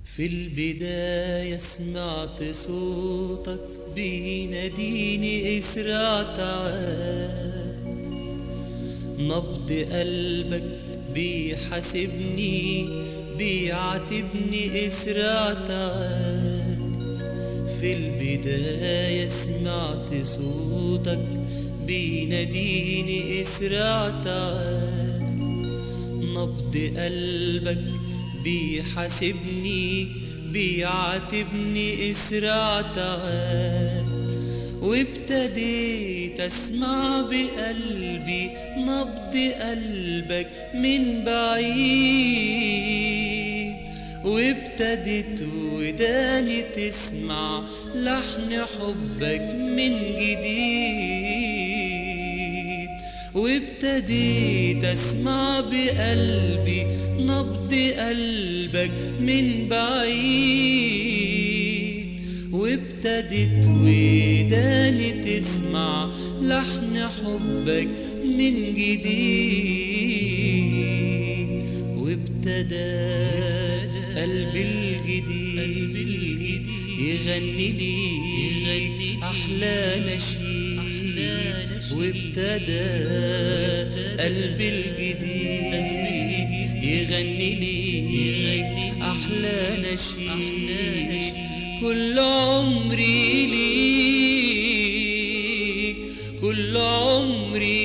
في البداية سمعت صوتك بيناديني اسرع تعال نبض قلبك بيحاسبني بيعاتبني اسرع تعال في البداية سمعت صوتك بيناديني اسرع تعال نبض قلبك بيحاسبني بيعاتبني اسرع تعال وابتديت اسمع بقلبي نبض قلبك من بعيد وابتدت وداني تسمع لحن حبك من جديد وابتديت اسمع بقلبي نبض قلبك من بعيد وابتدت وداني تسمع لحن حبك من جديد وابتدى قلبي الجديد يغني لي أحلى نشيد وابتدى قلبي الجديد يغني لي أحلى نشيد كل عمري ليك كل عمري